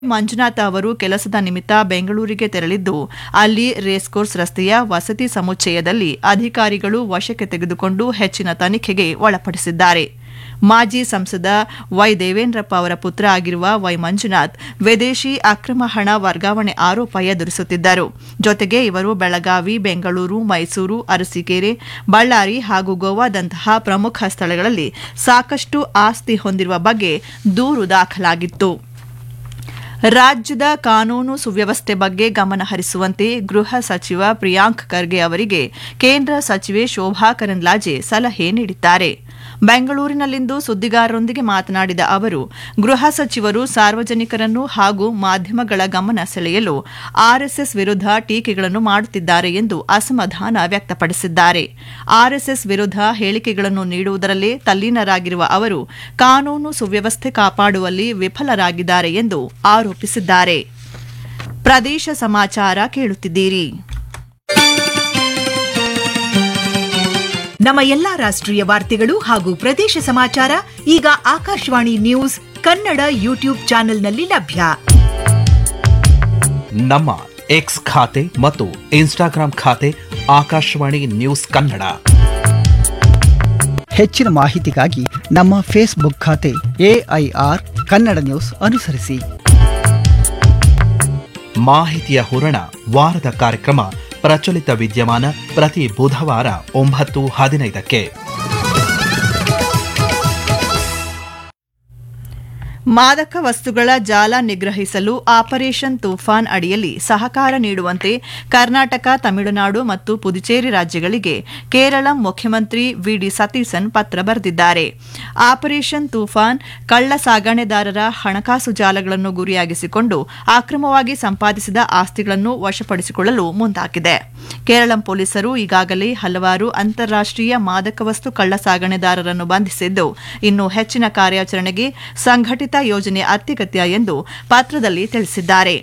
ಮಂಜುನಾಥ ಅವರು ಕೆಲಸದ ನಿಮಿತ್ತ ಬೆಂಗಳೂರಿಗೆ ತೆರಳಿದ್ದು ಅಲ್ಲಿ ರೇಸ್ಕೋರ್ಸ್ ರಸ್ತೆಯ ವಸತಿ ಸಮುಚ್ಚಯದಲ್ಲಿ ಅಧಿಕಾರಿಗಳು ವಶಕ್ಕೆ ತೆಗೆದುಕೊಂಡು ಹೆಚ್ಚಿನ ತನಿಖೆಗೆ ಒಳಪಡಿಸಿದ್ದಾರೆ ಮಾಜಿ ಸಂಸದ ವೈ ದೇವೇಂದ್ರಪ್ಪ ಅವರ ಪುತ್ರ ಆಗಿರುವ ವೈ ಮಂಜುನಾಥ್ ವಿದೇಶಿ ಅಕ್ರಮ ಹಣ ವರ್ಗಾವಣೆ ಆರೋಪ ಎದುರಿಸುತ್ತಿದ್ದರು ಜೊತೆಗೆ ಇವರು ಬೆಳಗಾವಿ ಬೆಂಗಳೂರು ಮೈಸೂರು ಅರಸೀಕೆರೆ ಬಳ್ಳಾರಿ ಹಾಗೂ ಗೋವಾದಂತಹ ಪ್ರಮುಖ ಸ್ಥಳಗಳಲ್ಲಿ ಸಾಕಷ್ಟು ಆಸ್ತಿ ಹೊಂದಿರುವ ಬಗ್ಗೆ ದೂರು ದಾಖಲಾಗಿತ್ತು ರಾಜ್ಯದ ಕಾನೂನು ಸುವ್ಯವಸ್ಥೆ ಬಗ್ಗೆ ಗಮನ ಹರಿಸುವಂತೆ ಗೃಹ ಸಚಿವ ಪ್ರಿಯಾಂಕ್ ಖರ್ಗೆ ಅವರಿಗೆ ಕೇಂದ್ರ ಸಚಿವೆ ಶೋಭಾ ಕರಂದ್ಲಾಜೆ ಸಲಹೆ ನೀಡಿದ್ದಾರೆ ಬೆಂಗಳೂರಿನಲ್ಲಿಂದು ಸುದ್ದಿಗಾರರೊಂದಿಗೆ ಮಾತನಾಡಿದ ಅವರು ಗೃಹ ಸಚಿವರು ಸಾರ್ವಜನಿಕರನ್ನು ಹಾಗೂ ಮಾಧ್ಯಮಗಳ ಗಮನ ಸೆಳೆಯಲು ಆರ್ಎಸ್ಎಸ್ ವಿರುದ್ಧ ಟೀಕೆಗಳನ್ನು ಮಾಡುತ್ತಿದ್ದಾರೆ ಎಂದು ಅಸಮಾಧಾನ ವ್ಯಕ್ತಪಡಿಸಿದ್ದಾರೆ ಆರ್ಎಸ್ಎಸ್ ವಿರುದ್ಧ ಹೇಳಿಕೆಗಳನ್ನು ನೀಡುವುದರಲ್ಲೇ ತಲ್ಲೀನರಾಗಿರುವ ಅವರು ಕಾನೂನು ಸುವ್ಯವಸ್ಥೆ ಕಾಪಾಡುವಲ್ಲಿ ವಿಫಲರಾಗಿದ್ದಾರೆ ಎಂದು ಆರೋಪಿಸಿದ್ದಾರೆ ಪ್ರದೇಶ ಸಮಾಚಾರ ಕೇಳುತ್ತಿದ್ದೀರಿ ನಮ್ಮ ಎಲ್ಲಾ ರಾಷ್ಟ್ರೀಯ ವಾರ್ತೆಗಳು ಹಾಗೂ ಪ್ರದೇಶ ಸಮಾಚಾರ ಈಗ ಆಕಾಶವಾಣಿ ನ್ಯೂಸ್ ಕನ್ನಡ ಯೂಟ್ಯೂಬ್ ಚಾನೆಲ್ನಲ್ಲಿ ಲಭ್ಯ ನಮ್ಮ ಎಕ್ಸ್ ಖಾತೆ ಮತ್ತು ಇನ್ಸ್ಟಾಗ್ರಾಂ ಖಾತೆ ಆಕಾಶವಾಣಿ ನ್ಯೂಸ್ ಕನ್ನಡ ಹೆಚ್ಚಿನ ಮಾಹಿತಿಗಾಗಿ ನಮ್ಮ ಫೇಸ್ಬುಕ್ ಖಾತೆ ಎಐಆರ್ ಕನ್ನಡ ನ್ಯೂಸ್ ಅನುಸರಿಸಿ ಮಾಹಿತಿಯ ಹೂರಣ ವಾರದ ಕಾರ್ಯಕ್ರಮ ಪ್ರಚಲಿತ ವಿದ್ಯಮಾನ ಪ್ರತಿ ಬುಧವಾರ ಒಂಬತ್ತು ಹದಿನೈದಕ್ಕೆ ಮಾದಕ ವಸ್ತುಗಳ ಜಾಲ ನಿಗ್ರಹಿಸಲು ಆಪರೇಷನ್ ತೂಫಾನ್ ಅಡಿಯಲ್ಲಿ ಸಹಕಾರ ನೀಡುವಂತೆ ಕರ್ನಾಟಕ ತಮಿಳುನಾಡು ಮತ್ತು ಪುದುಚೇರಿ ರಾಜ್ಯಗಳಿಗೆ ಕೇರಳ ಮುಖ್ಯಮಂತ್ರಿ ವಿಡಿ ಸತೀಸನ್ ಪತ್ರ ಬರೆದಿದ್ದಾರೆ ಆಪರೇಷನ್ ತೂಫಾನ್ ಕಳ್ಳ ಸಾಗಣೆದಾರರ ಹಣಕಾಸು ಜಾಲಗಳನ್ನು ಗುರಿಯಾಗಿಸಿಕೊಂಡು ಅಕ್ರಮವಾಗಿ ಸಂಪಾದಿಸಿದ ಆಸ್ತಿಗಳನ್ನು ವಶಪಡಿಸಿಕೊಳ್ಳಲು ಮುಂದಾಗಿದೆ ಕೇರಳ ಪೊಲೀಸರು ಈಗಾಗಲೇ ಹಲವಾರು ಅಂತಾರಾಷ್ಟೀಯ ಮಾದಕ ವಸ್ತು ಕಳ್ಳ ಸಾಗಣೆದಾರರನ್ನು ಬಂಧಿಸಿದ್ದು ಇನ್ನು ಹೆಚ್ಚಿನ ಕಾರ್ಯಾಚರಣೆಗೆ ಸಂಘಟಿತ ಯೋಜನೆ ಅತ್ಯಗತ್ಯ ಎಂದು ಪತ್ರದಲ್ಲಿ ತಿಳಿಸಿದ್ದಾರೆ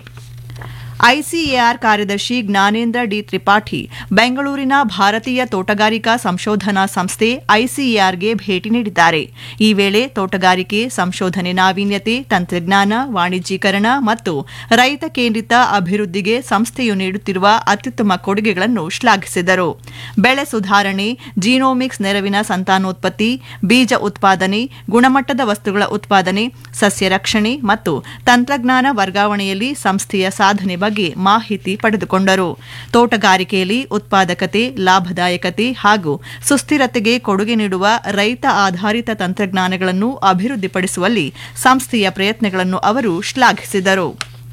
ಐಸಿಎಆರ್ ಕಾರ್ಯದರ್ಶಿ ಜ್ಞಾನೇಂದ್ರ ಡಿ ತ್ರಿಪಾಠಿ ಬೆಂಗಳೂರಿನ ಭಾರತೀಯ ತೋಟಗಾರಿಕಾ ಸಂಶೋಧನಾ ಸಂಸ್ಥೆ ಐಸಿಎಆರ್ಗೆ ಭೇಟಿ ನೀಡಿದ್ದಾರೆ ಈ ವೇಳೆ ತೋಟಗಾರಿಕೆ ಸಂಶೋಧನೆ ನಾವೀನ್ಯತೆ ತಂತ್ರಜ್ಞಾನ ವಾಣಿಜ್ಯೀಕರಣ ಮತ್ತು ರೈತ ಕೇಂದ್ರಿತ ಅಭಿವೃದ್ಧಿಗೆ ಸಂಸ್ಥೆಯು ನೀಡುತ್ತಿರುವ ಅತ್ಯುತ್ತಮ ಕೊಡುಗೆಗಳನ್ನು ಶ್ಲಾಘಿಸಿದರು ಬೆಳೆ ಸುಧಾರಣೆ ಜೀನೋಮಿಕ್ಸ್ ನೆರವಿನ ಸಂತಾನೋತ್ಪತ್ತಿ ಬೀಜ ಉತ್ಪಾದನೆ ಗುಣಮಟ್ಟದ ವಸ್ತುಗಳ ಉತ್ಪಾದನೆ ಸಸ್ಯ ರಕ್ಷಣೆ ಮತ್ತು ತಂತ್ರಜ್ಞಾನ ವರ್ಗಾವಣೆಯಲ್ಲಿ ಸಂಸ್ಥೆಯ ಸಾಧನೆ ಬಗ್ಗೆ ಮಾಹಿತಿ ಪಡೆದುಕೊಂಡರು ತೋಟಗಾರಿಕೆಯಲ್ಲಿ ಉತ್ಪಾದಕತೆ ಲಾಭದಾಯಕತೆ ಹಾಗೂ ಸುಸ್ಥಿರತೆಗೆ ಕೊಡುಗೆ ನೀಡುವ ರೈತ ಆಧಾರಿತ ತಂತ್ರಜ್ಞಾನಗಳನ್ನು ಅಭಿವೃದ್ಧಿಪಡಿಸುವಲ್ಲಿ ಸಂಸ್ಥೆಯ ಪ್ರಯತ್ನಗಳನ್ನು ಅವರು ಶ್ಲಾಘಿಸಿದರು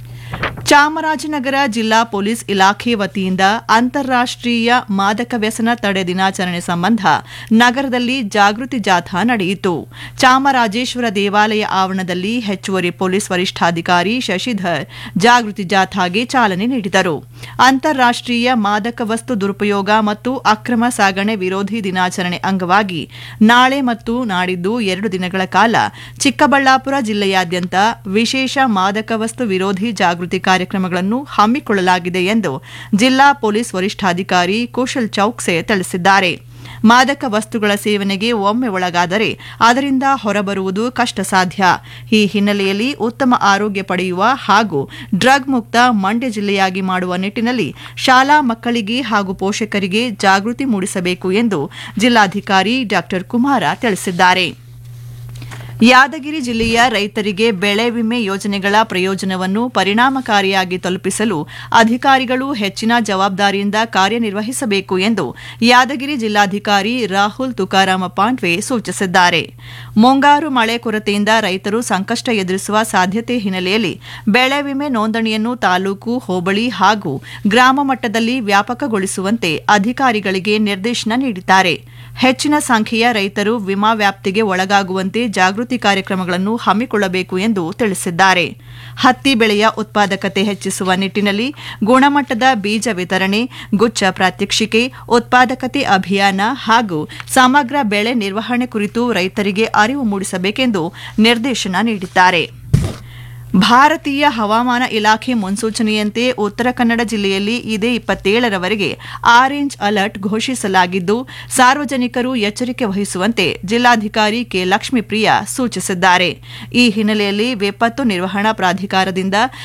ಚಾಮರಾಜನಗರ ಜಿಲ್ಲಾ ಪೊಲೀಸ್ ಇಲಾಖೆ ವತಿಯಿಂದ ಅಂತಾರಾಷ್ಟೀಯ ಮಾದಕ ವ್ಯಸನ ತಡೆ ದಿನಾಚರಣೆ ಸಂಬಂಧ ನಗರದಲ್ಲಿ ಜಾಗೃತಿ ಜಾಥಾ ನಡೆಯಿತು ಚಾಮರಾಜೇಶ್ವರ ದೇವಾಲಯ ಆವರಣದಲ್ಲಿ ಹೆಚ್ಚುವರಿ ಪೊಲೀಸ್ ವರಿಷ್ಠಾಧಿಕಾರಿ ಶಶಿಧರ್ ಜಾಗೃತಿ ಜಾಥಾಗೆ ಚಾಲನೆ ನೀಡಿದರು ಅಂತಾರಾಷ್ಟೀಯ ಮಾದಕ ವಸ್ತು ದುರುಪಯೋಗ ಮತ್ತು ಅಕ್ರಮ ಸಾಗಣೆ ವಿರೋಧಿ ದಿನಾಚರಣೆ ಅಂಗವಾಗಿ ನಾಳೆ ಮತ್ತು ನಾಡಿದ್ದು ಎರಡು ದಿನಗಳ ಕಾಲ ಚಿಕ್ಕಬಳ್ಳಾಪುರ ಜಿಲ್ಲೆಯಾದ್ಯಂತ ವಿಶೇಷ ಮಾದಕ ವಸ್ತು ವಿರೋಧಿ ಜಾಗೃತಿ ಕಾರ್ಯಕ್ರಮಗಳನ್ನು ಹಮ್ಮಿಕೊಳ್ಳಲಾಗಿದೆ ಎಂದು ಜಿಲ್ಲಾ ಪೊಲೀಸ್ ವರಿಷ್ಠಾಧಿಕಾರಿ ಕುಶಲ್ ಚೌಕ್ಸೆ ತಿಳಿಸಿದ್ದಾರೆ ಮಾದಕ ವಸ್ತುಗಳ ಸೇವನೆಗೆ ಒಮ್ಮೆ ಒಳಗಾದರೆ ಅದರಿಂದ ಹೊರಬರುವುದು ಕಷ್ಟ ಸಾಧ್ಯ ಈ ಹಿನ್ನೆಲೆಯಲ್ಲಿ ಉತ್ತಮ ಆರೋಗ್ಯ ಪಡೆಯುವ ಹಾಗೂ ಡ್ರಗ್ ಮುಕ್ತ ಮಂಡ್ಯ ಜಿಲ್ಲೆಯಾಗಿ ಮಾಡುವ ನಿಟ್ಟಿನಲ್ಲಿ ಶಾಲಾ ಮಕ್ಕಳಿಗೆ ಹಾಗೂ ಪೋಷಕರಿಗೆ ಜಾಗೃತಿ ಮೂಡಿಸಬೇಕು ಎಂದು ಜಿಲ್ಲಾಧಿಕಾರಿ ಡಾ ಕುಮಾರ ತಿಳಿಸಿದ್ದಾರೆ ಯಾದಗಿರಿ ಜಿಲ್ಲೆಯ ರೈತರಿಗೆ ಬೆಳೆ ವಿಮೆ ಯೋಜನೆಗಳ ಪ್ರಯೋಜನವನ್ನು ಪರಿಣಾಮಕಾರಿಯಾಗಿ ತಲುಪಿಸಲು ಅಧಿಕಾರಿಗಳು ಹೆಚ್ಚಿನ ಜವಾಬ್ದಾರಿಯಿಂದ ಕಾರ್ಯನಿರ್ವಹಿಸಬೇಕು ಎಂದು ಯಾದಗಿರಿ ಜಿಲ್ಲಾಧಿಕಾರಿ ರಾಹುಲ್ ತುಕಾರಾಮ ಪಾಂಡ್ವೆ ಸೂಚಿಸಿದ್ದಾರೆ ಮುಂಗಾರು ಮಳೆ ಕೊರತೆಯಿಂದ ರೈತರು ಸಂಕಷ್ಟ ಎದುರಿಸುವ ಸಾಧ್ಯತೆ ಹಿನ್ನೆಲೆಯಲ್ಲಿ ಬೆಳೆ ವಿಮೆ ನೋಂದಣಿಯನ್ನು ತಾಲೂಕು ಹೋಬಳಿ ಹಾಗೂ ಗ್ರಾಮ ಮಟ್ಟದಲ್ಲಿ ವ್ಯಾಪಕಗೊಳಿಸುವಂತೆ ಅಧಿಕಾರಿಗಳಿಗೆ ನಿರ್ದೇಶನ ನೀಡಿದ್ದಾರೆ ಹೆಚ್ಚಿನ ಸಂಖ್ಯೆಯ ರೈತರು ವಿಮಾ ವ್ಯಾಪ್ತಿಗೆ ಒಳಗಾಗುವಂತೆ ಜಾಗೃತಿ ಕಾರ್ಯಕ್ರಮಗಳನ್ನು ಹಮ್ಮಿಕೊಳ್ಳಬೇಕು ಎಂದು ತಿಳಿಸಿದ್ದಾರೆ ಹತ್ತಿ ಬೆಳೆಯ ಉತ್ಪಾದಕತೆ ಹೆಚ್ಚಿಸುವ ನಿಟ್ಟಿನಲ್ಲಿ ಗುಣಮಟ್ಟದ ಬೀಜ ವಿತರಣೆ ಗುಚ್ಚ ಪ್ರಾತ್ಯಕ್ಷಿಕೆ ಉತ್ಪಾದಕತೆ ಅಭಿಯಾನ ಹಾಗೂ ಸಮಗ್ರ ಬೆಳೆ ನಿರ್ವಹಣೆ ಕುರಿತು ರೈತರಿಗೆ ಅರಿವು ಮೂಡಿಸಬೇಕೆಂದು ನಿರ್ದೇಶನ ನೀಡಿದ್ದಾರೆ ಭಾರತೀಯ ಹವಾಮಾನ ಇಲಾಖೆ ಮುನ್ಸೂಚನೆಯಂತೆ ಉತ್ತರ ಕನ್ನಡ ಜಿಲ್ಲೆಯಲ್ಲಿ ಇದೇ ಇಪ್ಪತ್ತೇಳರವರೆಗೆ ಆರೆಂಜ್ ಅಲರ್ಟ್ ಘೋಷಿಸಲಾಗಿದ್ದು ಸಾರ್ವಜನಿಕರು ಎಚ್ಚರಿಕೆ ವಹಿಸುವಂತೆ ಜಿಲ್ಲಾಧಿಕಾರಿ ಕೆ ಲಕ್ಷ್ಮೀಪ್ರಿಯ ಸೂಚಿಸಿದ್ದಾರೆ ಈ ಹಿನ್ನೆಲೆಯಲ್ಲಿ ವಿಪತ್ತು ನಿರ್ವಹಣಾ ಪ್ರಾಧಿಕಾರದಿಂದ